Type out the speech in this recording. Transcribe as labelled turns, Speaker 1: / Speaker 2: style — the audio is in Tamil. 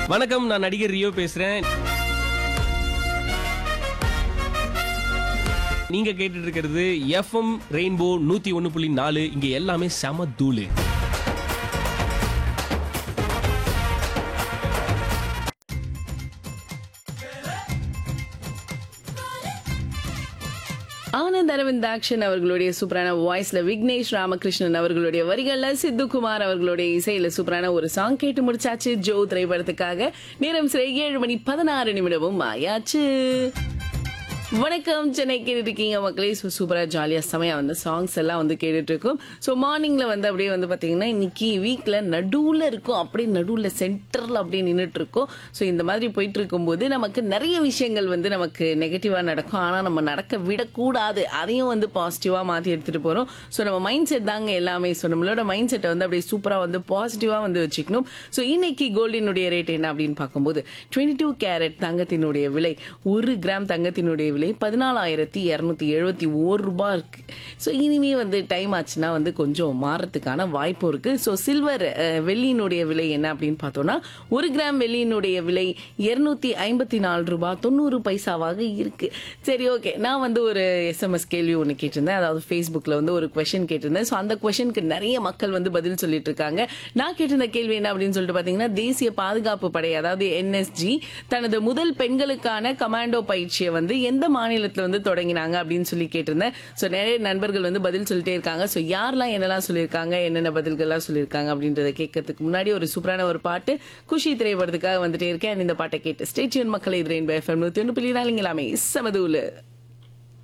Speaker 1: வணக்கம் நான் நடிகர் ரியோ பேசுறேன் நீங்க கேட்டுட்டு இருக்கிறது எஃப்எம் ரெயின்போ நூத்தி ஒன்னு புள்ளி நாலு இங்க எல்லாமே செம தூளு
Speaker 2: ஆனந்த் அரவிந்த் ஆக்ஷன் அவர்களுடைய சூப்பரான வாய்ஸ்ல விக்னேஷ் ராமகிருஷ்ணன் அவர்களுடைய வரிகள்ல சித்துக்குமார் அவர்களுடைய இசையில சூப்பரான ஒரு சாங் கேட்டு முடிச்சாச்சு ஜோ திரைப்படத்துக்காக நேரம் சிறை ஏழு மணி பதினாறு நிமிடமும் ஆயாச்சு வணக்கம் சென்னை கேட்டுட்டு இருக்கீங்க மக்களே ஸோ சூப்பராக ஜாலியாக செமையாக வந்து சாங்ஸ் எல்லாம் வந்து கேட்டுட்டு இருக்கோம் ஸோ மார்னிங்கில் வந்து அப்படியே வந்து பார்த்தீங்கன்னா இன்னைக்கு வீக்கில் நடுவில் இருக்கும் அப்படியே நடுவில் சென்டரில் அப்படியே நின்றுட்டு இருக்கோம் ஸோ இந்த மாதிரி போயிட்டு இருக்கும்போது நமக்கு நிறைய விஷயங்கள் வந்து நமக்கு நெகட்டிவாக நடக்கும் ஆனால் நம்ம நடக்க விடக்கூடாது அதையும் வந்து பாசிட்டிவாக மாற்றி எடுத்துகிட்டு போகிறோம் ஸோ நம்ம மைண்ட் செட் தாங்க எல்லாமே ஸோ நம்மளோட மைண்ட் செட்டை வந்து அப்படியே சூப்பராக வந்து பாசிட்டிவாக வந்து வச்சுக்கணும் ஸோ இன்னைக்கு கோல்டினுடைய ரேட் என்ன அப்படின்னு பார்க்கும்போது டுவெண்ட்டி டூ கேரட் தங்கத்தினுடைய விலை ஒரு கிராம் தங்கத்தினுடைய விலை பதினாலாயிரத்தி இரநூத்தி எழுபத்தி ஓர் ரூபாய் இருக்கு ஸோ இனிமே வந்து டைம் ஆச்சுன்னா வந்து கொஞ்சம் மாறத்துக்கான வாய்ப்பு இருக்கு ஸோ சில்வர் வெள்ளியினுடைய விலை என்ன அப்படின்னு பார்த்தோம்னா ஒரு கிராம் வெள்ளியினுடைய விலை இருநூத்தி ஐம்பத்தி நாலு ரூபாய் தொண்ணூறு பைசாவாக இருக்கு சரி ஓகே நான் வந்து ஒரு எஸ்எம்எஸ் கேள்வி ஒன்று கேட்டிருந்தேன் அதாவது ஃபேஸ்புக்கில் வந்து ஒரு கொஷின் கேட்டிருந்தேன் ஸோ அந்த கொஷனுக்கு நிறைய மக்கள் வந்து பதில் சொல்லிட்டு இருக்காங்க நான் கேட்டிருந்த கேள்வி என்ன அப்படின்னு சொல்லிட்டு பார்த்தீங்கன்னா தேசிய பாதுகாப்பு படை அதாவது என்எஸ்ஜி தனது முதல் பெண்களுக்கான கமாண்டோ பயிற்சியை வந்து எந்த மாநிலத்தில் வந்து தொடங்கினாங்க அப்படின்னு சொல்லி கேட்டிருந்தேன் ஸோ நிறைய நண்பர்கள் வந்து பதில் சொல்லிட்டே இருக்காங்க ஸோ யாரெல்லாம் என்னெல்லாம் சொல்லியிருக்காங்க என்னென்ன பதில்கள்லாம் சொல்லியிருக்காங்க அப்படின்றத கேட்கறதுக்கு முன்னாடி ஒரு சூப்பரான ஒரு பாட்டு குஷி திரைப்படத்துக்காக வந்துட்டே இருக்கேன் And இந்த பாட்டை கேட்டு ஸ்டேட்யூன் மக்களை இது ரெயின்போ எஃப்எம் நூற்றி ஒன்று புள்ளி நாலுங்களாமே சமதூலு